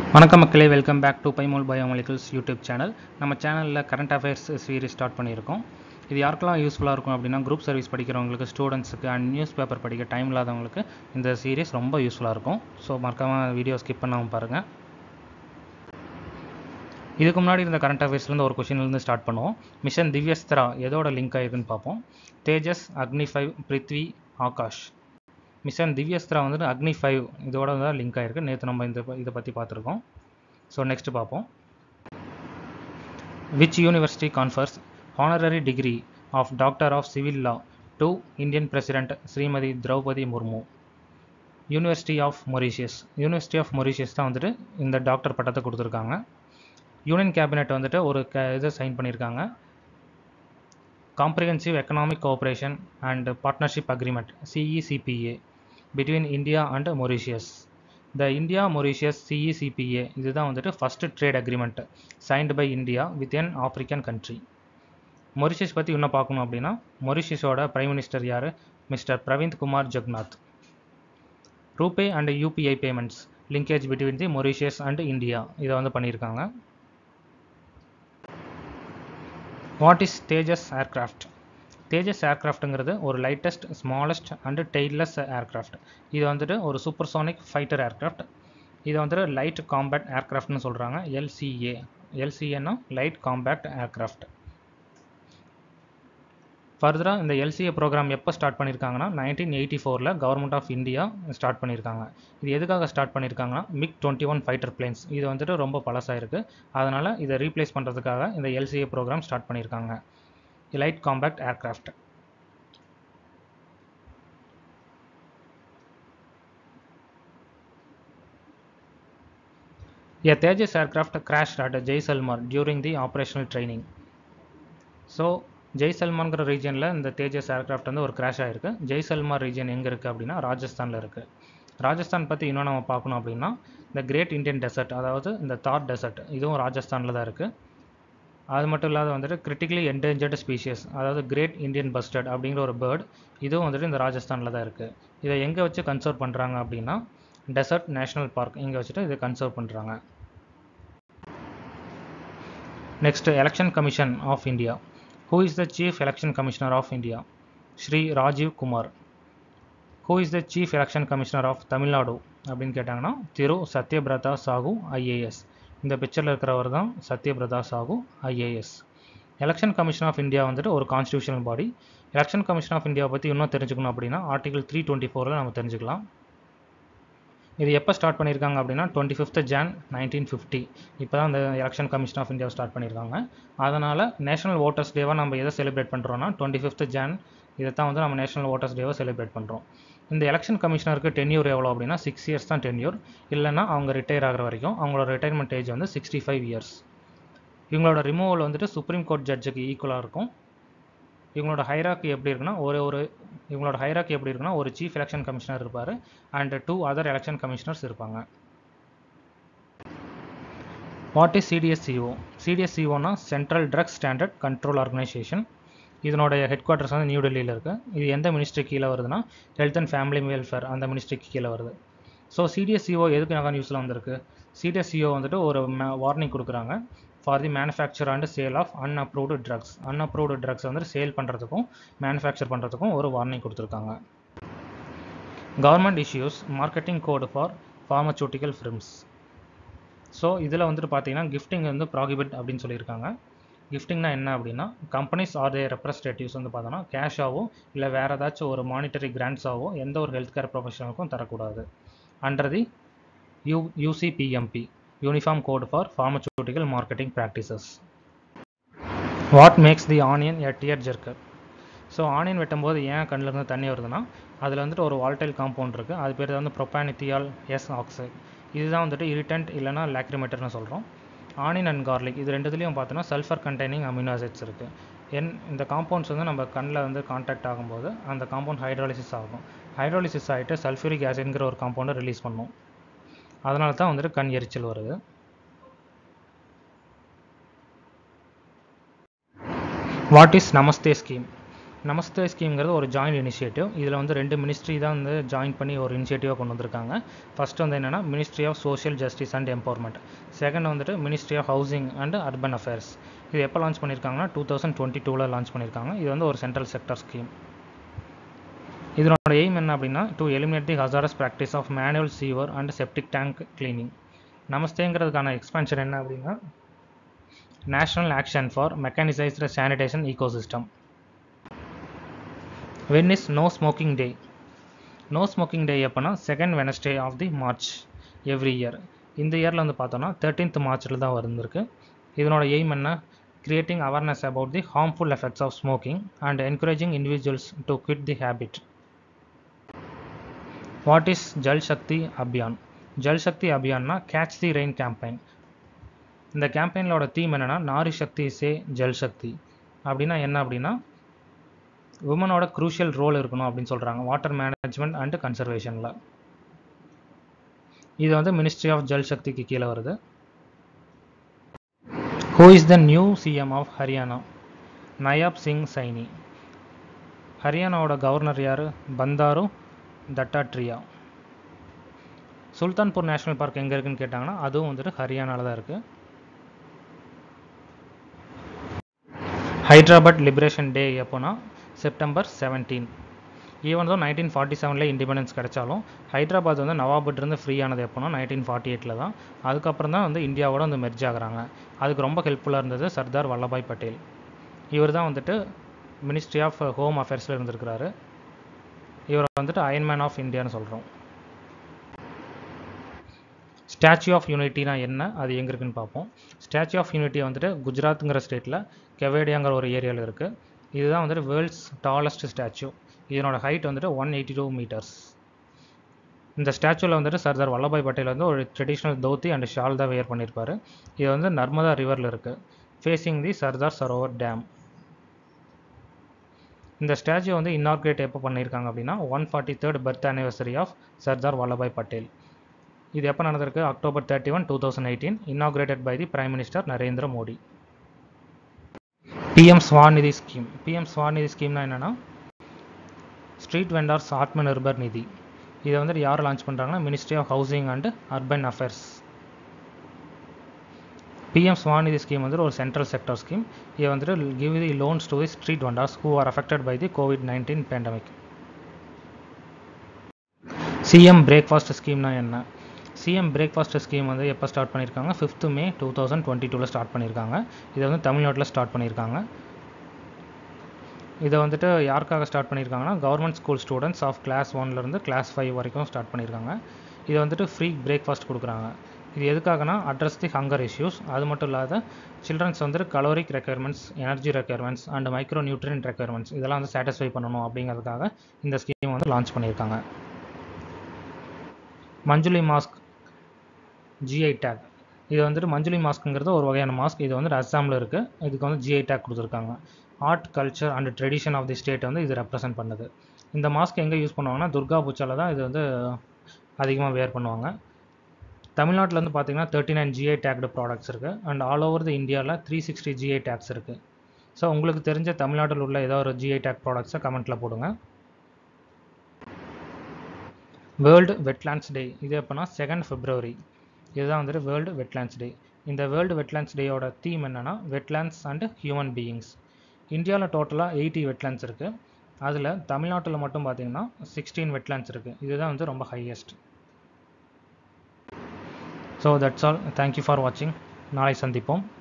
வணக்கம் மக்களே welcome back to பைமோல் பயோமாலிகல்ஸ் யூடியூப் சேனல் நம்ம சேனலில் கரண்ட் அஃபேர்ஸ் சீரிஸ் ஸ்டார்ட் பண்ணியிருக்கோம் இது யாருக்கெல்லாம் யூஸ்ஃபுல்லாக இருக்கும் அப்படின்னா குரூப் சர்வீஸ் படிக்கிறவங்களுக்கு ஸ்டூடெண்ட்ஸுக்கு அண்ட் நியூஸ் பேப்பர் படிக்க டைம் இல்லாதவங்களுக்கு இந்த சீரிஸ் ரொம்ப யூஸ்ஃபுல்லாக இருக்கும் ஸோ மறக்காமல் வீடியோ ஸ்கிப் பண்ணாமல் பாருங்கள் இதுக்கு முன்னாடி இருந்த கரண்ட் அஃபேர்ஸ்லேருந்து ஒரு கொஷின்லேருந்து ஸ்டார்ட் பண்ணுவோம் மிஷன் திவ்யஸ்திரா எதோட லிங்க் ஆயிருக்குன்னு பார்ப்போம் தேஜஸ் அக்னி ஃபைவ் பிருத்வி ஆகாஷ் மிஷன் திவ்யஸ்திரா வந்துட்டு அக்னி ஃபைவ் இதோட தான் லிங்க் ஆயிருக்கு நேற்று நம்ம இந்த இதை பற்றி பார்த்துருக்கோம் ஸோ நெக்ஸ்ட் பார்ப்போம் which university confers honorary degree of doctor of civil law to Indian president Shrimati Droupadi Murmu university of Mauritius university of Mauritius தான் வந்துட்டு இந்த டாக்டர் பட்டத்தை கொடுத்துருக்காங்க யூனியன் கேபினெட் வந்துட்டு ஒரு க இதை சைன் பண்ணியிருக்காங்க comprehensive economic cooperation and partnership agreement CECPA between India and Mauritius the India Mauritius CECPA இதுதான் வந்துட்டு first trade agreement signed by India with an African country Mauritius பற்றி இன்னும் பார்க்கணும் அப்படின்னா மொரிஷியஸோட பிரைம் மினிஸ்டர் யார் mister Pravind Kumar Jugnauth RuPay and UPI payments linkage between the Mauritius and India இதை வந்து பண்ணியிருக்காங்க what is Tejas aircraft Tejas ஏர்க்ராஃப்ட்டுங்கிறது ஒரு lightest smallest and tailless aircraft இது வந்துட்டு ஒரு சூப்பர்சோனிக் ஃபைட்டர் ஏர்க்ராஃப்ட் இது வந்துட்டு லைட் காம்பேக்ட் ஏர்க்ராஃப்ட்னு சொல்கிறாங்க எல்சிஏ எல்சிஏன்னா லைட் காம்பேக்ட் ஏர்க்ராஃப்ட் ஃபர்தராக இந்த எல்சிஏ ப்ரோக்ராம் எப்போ ஸ்டார்ட் பண்ணியிருக்காங்கன்னா நைன்டீன் எயிட்டி ஃபோரில் கவர்மெண்ட் ஆஃப் இந்தியா ஸ்டார்ட் பண்ணியிருக்காங்க இது எதுக்காக ஸ்டார்ட் பண்ணியிருக்காங்கன்னா MiG twenty one fighter planes இது வந்துட்டு ரொம்ப பழசாக இருக்குது அதனால் இதை ரீப்ளேஸ் பண்ணுறதுக்காக இந்த எல்சிஏ ப்ரோக்ராம் ஸ்டார்ட் பண்ணியிருக்காங்க light compact aircraft A Tejas aircraft crashed at Jaisalmer during the operational training. So ஜெய்சல்மான்கிற ரீஜனில் இந்த தேஜஸ் ஏர்க்ராஃப்ட் வந்து ஒரு கிராஷ் ஆகிருக்கு ஜெய்சல்மார் ரீஜன் எங்கே இருக்குது அப்படின்னா ராஜஸ்தானில் இருக்குது ராஜஸ்தான் பற்றி இன்னும் நம்ம பார்க்கணும் அப்படின்னா இந்த கிரேட் இந்தியன் டெசர்ட் அதாவது இந்த தார் டெசர்ட் இதுவும் ராஜஸ்தானில் தான் இருக்குது அது மட்டும் இல்லாத வந்துட்டு கிரிட்டிக்கலி என்டேஞ்சர்டு ஸ்பீஷியஸ் அதாவது கிரேட் இந்தியன் பஸ்டர்ட் அப்படிங்கிற ஒரு பேர்ட் இதுவும் வந்துட்டு இந்த ராஜஸ்தானில் தான் இருக்குது இதை எங்கே வச்சு கன்சர்வ் பண்ணுறாங்க அப்படின்னா டெசர்ட் நேஷனல் பார்க் இங்கே வச்சுட்டு இதை கன்சர்வ் பண்ணுறாங்க next election commission of India who is the chief election commissioner of India Shri Rajiv Kumar who is the chief election commissioner of Tamil Nadu அப்படின்னு கேட்டாங்கன்னா திரு சத்யபிரதா சாகு ஐஏஎஸ் இந்த பிக்சரில் இருக்கிறவர் தான் Satyabrata Sahoo IAS election commission of India வந்துட்டு ஒரு constitutional body election commission of India பற்றி இன்னும் தெரிஞ்சுக்கணும் அப்படின்னா ஆர்டிகல் த்ரீ டுவெண்ட்டி ஃபோரில் நம்ம தெரிஞ்சுக்கலாம் இது எப்போ ஸ்டார்ட் பண்ணியிருக்காங்க அப்படின்னா twenty fifth Jan nineteen fifty இப்போ தான் இந்த election commission of India start பண்ணியிருக்காங்க அதனால் நேஷனல் ஓட்டர்ஸ் டேவாக நம்ம எதை செலிப்ரேட் பண்ணுறோன்னா டுவெண்ட்டி ஃபிஃப்த் ஜான் இதை தான் வந்து நம்ம நேஷனல் ஓட்டர்ஸ் டேவை செலிப்ரேட் பண்ணுறோம் இந்த எலெக்ஷன் கமிஷனருக்கு டென்யூர் எவ்வளோ அப்படின்னா சிக்ஸ் இயர்ஸ் தான் டென்யூர் இல்லைனா அவங்க ரிட்டையர் ஆகிற வரைக்கும் அவங்களோட ரிட்டைர்மெண்ட் ஏஜ் வந்து சிக்ஸ்டி ஃபைவ் இயர்ஸ் இவங்களோட ரிமூவல் வந்துட்டு சுப்ரீம் கோர்ட் ஜட்ஜுக்கு ஈக்குவலாக இருக்கும் இவங்களோட ஹைராக்கி எப்படி இருக்குன்னா ஒரு ஒரு இவங்களோட ஹைராக்கி எப்படி இருக்குன்னா ஒரு சீஃப் எலெக்ஷன் கமிஷனர் இருப்பார் and two other election commissioners இருப்பாங்க வாட் இஸ் சிடிஎஸ்சிஓ சிடிஎஸ்சிஓனா central drug standard control organisation இதனோட ஹெட் குவார்ட்டர்ஸ் வந்து நியூ டெல்லியில் இருக்குது இது எந்த மினிஸ்ட்ரி கீழே வருதுன்னா ஹெல்த் அண்ட் ஃபேமிலி வெல்ஃபேர் அந்த மினிஸ்ட்ரிக்கு கீழே வருது ஸோ சிடிஎஸ்சிஓ எதுக்காக நியூஸில் வந்திருக்கு சிடிஎஸ்சிஓ வந்துட்டு ஒரு வார்னிங் கொடுக்குறாங்க for the manufacture and sale of unapproved drugs unapproved drugs வந்துட்டு சேல் பண்ணுறதுக்கும் மேனுஃபேக்சர் பண்ணுறதுக்கும் ஒரு வார்னிங் கொடுத்துருக்காங்க government issues marketing code for pharmaceutical films so இதில் வந்துட்டு பார்த்தீங்கன்னா கிஃப்டிங் வந்து ப்ராகிபிட் அப்படின்னு சொல்லியிருக்காங்க கிஃப்டிங்னா என்ன அப்படின்னா கம்பெனிஸ் ஆர் தே ரெப்ரஸன்டேட்டிவ்ஸ் வந்து பார்த்தோன்னா கேஷாவோ இல்லை வேறு ஏதாச்சும் ஒரு மானிட்டரி கிராண்ட்ஸாவோ எந்த ஒரு ஹெல்த் கேர் ப்ரொஃபஷனலுக்கும் தரக்கூடாது under the U UCPMP uniform code for pharmaceutical marketing practices what makes the onion a tear jerker so onion வெட்டும்போது ஏன் கண்ணிலேருந்து தண்ணி வருதுன்னா அதில் வந்துட்டு ஒரு வால்டைல் காம்பவுண்ட் இருக்குது அது பேர் வந்து ப்ரொப்பானித்தியால் எஸ் ஆக்சைடு இதுதான் வந்துட்டு இரிட்டன்ட் இல்லைனா லாக்ரிமேட்டர்னு சொல்கிறோம் ஆனியன் அண்ட் கார்லிக் இது ரெண்டுத்துலேயும் பார்த்தோன்னா சல்ஃபர் கண்டெய்னிங் அமினோ ஆசிட்ஸ் இருக்குது என் இந்த காம்பவுண்ட்ஸ் வந்து நம்ம கண்ணில் வந்து கான்டாக்ட் ஆகும்போது அந்த காம்பவுண்ட் ஹைட்ராலிசிஸ் ஆகும் ஹைட்ராலிசிஸ் ஆகிட்டு சல்ஃபூரிக் ஆசிட்ங்கிற ஒரு காம்பவுண்டை ரிலீஸ் பண்ணும் அதனால தான் வந்துட்டு கண் எரிச்சல் வருது what is Namaste scheme Namaste ஸ்கீம்ங்கிறது ஒரு ஜாயிண்ட் இனிஷியேட்டிவ் இதில் வந்து ரெண்டு மினிஸ்ட்ரி தான் வந்து ஜாயின் பண்ணி ஒரு இனிஷியேட்டிவாக கொண்டு வந்திருக்காங்க ஃபர்ஸ்ட் வந்து என்னென்னா ministry of social justice and empowerment second வந்துட்டு ministry of housing and urban affairs இது எப்போ லான்ச் பண்ணியிருக்காங்கன்னா டூ தௌசண்ட் டுவெண்ட்டி டூவில் லான்ச் பண்ணியிருக்காங்க இது வந்து ஒரு சென்ட்ரல் செக்டர் ஸ்கீம் இதனோட எய்ம் என்ன அப்படின்னா to eliminate the hazardous practice of manual sewer and septic tank cleaning நமஸ்தேங்கிறதுக்கான எக்ஸ்பென்ஷன் என்ன அப்படின்னா national action for mechanised sanitation ecosystem when is no smoking day no smoking day எப்போனா second Wednesday of the March every year இந்த இயரில் வந்து பார்த்தோன்னா thirteenth மார்ச்சில் தான் வந்திருக்கு இதனோட எய்ம் என்ன creating awareness about the harmful effects of smoking and encouraging individuals to quit the habit what is Jal Shakti Abhiyan Jal Shakti அபியான்னா கேட்ச் தி ரெயின் கேம்பெயின் இந்த கேம்பெயினோட தீம் என்னென்னா நாரி சக்தி சே ஜல் சக்தி அப்படின்னா என்ன அப்படின்னா உமனோட குரூஷியல் ரோல் இருக்கணும் அப்படின்னு சொல்கிறாங்க வாட்டர் மேனேஜ்மெண்ட் அண்ட் கன்சர்வேஷனில் இது வந்து மினிஸ்ட்ரி ஆஃப் ஜல் சக்திக்கு கீழே வருது who is the new CM of Haryana Nayab Singh Saini ஹரியானாவோட கவர்னர் யார் பந்தாரு தட்டாட்ரியா சுல்தான்பூர் நேஷனல் பார்க் எங்கே இருக்குன்னு கேட்டாங்கன்னா அதுவும் வந்துட்டு ஹரியானாவில் தான் இருக்குது ஹைதராபாத் லிபரேஷன் டே எப்போனா செப்டம்பர் செவன்டீன் ஈவன் தான் நைன்டீன் ஃபார்ட்டி செவனில் இண்டிபெண்டன்ஸ் கிடைச்சாலும் ஹைதராபாத் வந்து நவாபிட்டிருந்து ஃப்ரீ ஆனது எப்போனா நைன்டீன் ஃபார்ட்டி எயிட்டில் தான் அதுக்கப்புறம் தான் வந்து இந்தியாவோட வந்து மெர்ஜ் ஆகுறாங்க அதுக்கு ரொம்ப ஹெல்ப்ஃபுல்லாக இருந்தது சர்தார் வல்லபாய் பட்டேல் இவர் தான் வந்துட்டு மினிஸ்ட்ரி ஆஃப் ஹோம் அஃபேர்ஸில் இருந்திருக்கிறாரு இவரை வந்துட்டு அயன்மேன் ஆஃப் இந்தியான்னு சொல்கிறோம் ஸ்டாச்சு ஆஃப் யூனிட்டினா என்ன அது எங்கே இருக்குன்னு பார்ப்போம் ஸ்டாச்சு ஆஃப் யூனிட்டி வந்துட்டு குஜராத்துங்கிற ஸ்டேட்டில் கெவேடியாங்கிற ஒரு ஏரியாவில் இருக்குது இதுதான் வந்துட்டு வேர்ல்ட்ஸ் டாலஸ்ட் ஸ்டாச்சு இதனோட ஹைட் வந்துட்டு ஒன் எயிட்டி டூ மீட்டர்ஸ் இந்த ஸ்டாச்சுவில் வந்துட்டு சர்தார் வல்லபாய் பட்டேல் வந்து ஒரு ட்ரெடிஷ்னல் தோத்தி அண்ட் ஷால் தான் வேர் பண்ணியிருப்பார் இது வந்து நர்மதா ரிவரில் இருக்குது facing the Sardar Sarovar dam இந்த ஸ்டாச்சு வந்து இன்னார்கிரேட் எப்போ பண்ணியிருக்காங்க அப்படின்னா one forty third birth anniversary of Sardar Vallabhbhai Patel இது எப்போ நடந்திருக்கு October thirty one two thousand eighteen inaugurated by the prime minister Narendra Modi PM SVANidhi scheme PM SVANidhi ஸ்கீம்னா என்னென்னா ஸ்ட்ரீட் வெண்டார்ஸ் ஆத்ம நிர்பர் நிதி இதை வந்துட்டு யார் லான்ச் பண்ணுறாங்கன்னா ministry of housing and urban affairs PM SVANidhi scheme வந்துட்டு ஒரு சென்ட்ரல் செக்டர் ஸ்கீம் இது வந்துட்டு give the loans to the street vendors who are affected by the COVID nineteen pandemic CM breakfast ஸ்கீம்னா என்ன சிஎம் பிரேக்ஃபாஸ்ட் ஸ்கீம் வந்து எப்போ start பண்ணியிருக்காங்க fifth May two thousand twenty டூவில் ஸ்டார்ட் பண்ணியிருக்காங்க இதை வந்து தமிழ்நாட்டில் ஸ்டார்ட் பண்ணியிருக்காங்க இதை வந்துட்டு யாருக்காக ஸ்டார்ட் பண்ணியிருக்காங்கன்னா government school students of class ஒன்லேருந்து கிளாஸ் ஃபைவ் வரைக்கும் ஸ்டார்ட் பண்ணியிருக்காங்க இதை வந்துட்டு ஃப்ரீ பிரேக்ஃபாஸ்ட் கொடுக்குறாங்க இது எதுக்காகனா அட்ரஸ் தி ஹங்கர் இஷ்யூஸ் அது மட்டும் இல்லாத சில்ட்ரன்ஸ் வந்துட்டு caloric requirements energy requirements and micro nutrient requirements இதெல்லாம் வந்து சாட்டிஸ்ஃபை பண்ணணும் அப்படிங்கிறதுக்காக இந்த ஸ்கீம் வந்து லான்ச் பண்ணியிருக்காங்க மஞ்சுளி மாஸ்க் ஜிஐ டேக் இது வந்துட்டு மஞ்சுளி மாஸ்க்குங்கிறது ஒரு வகையான மாஸ்க் இது வந்து அஸ்ஸாமில் இருக்குது இதுக்கு வந்து ஜிஐ டேக் கொடுத்துருக்காங்க art culture and tradition of the state வந்து இது ரெப்ரசென்ட் பண்ணுது இந்த மாஸ்க் எங்கே யூஸ் பண்ணுவாங்கன்னா துர்கா பூச்சாவில் தான் இது வந்து அதிகமாக வேர் பண்ணுவாங்க தமிழ்நாட்டில் வந்து பார்த்தீங்கன்னா thirty nine GI tagged products இருக்குது அண்ட் ஆல் ஓவர் தி இந்தியாவில் த்ரீ சிக்ஸ்டி ஜிஐ டேக்ஸ் இருக்குது ஸோ உங்களுக்கு தெரிஞ்ச தமிழ்நாட்டில் உள்ள ஏதோ ஒரு ஜிஐ டேக் ப்ராடக்ட்ஸை கமெண்ட்டில் போடுங்க வேர்ல்டு வெட்லாண்ட்ஸ் டே இது எப்போனா செகண்ட் ஃபிப்ரவரி இதுதான் வந்துட்டு வேர்ல்டு வெட்லாண்ட்ஸ் டே இந்த வேர்ல்டு வெட்லாண்ட்ஸ் டேயோட தீம் என்னென்னா வெட்லாண்ட்ஸ் அண்ட் ஹியூமன் பீயிங்ஸ் இந்தியாவில் டோட்டலாக எயிட்டி வெட்லாண்ட்ஸ் இருக்குது அதில் தமிழ்நாட்டில் மட்டும் பார்த்தீங்கன்னா சிக்ஸ்டீன் வெட்லாண்ட்ஸ் இருக்குது இதுதான் வந்து ரொம்ப highest so that's all thank you for வாட்சிங் நாளை சந்திப்போம்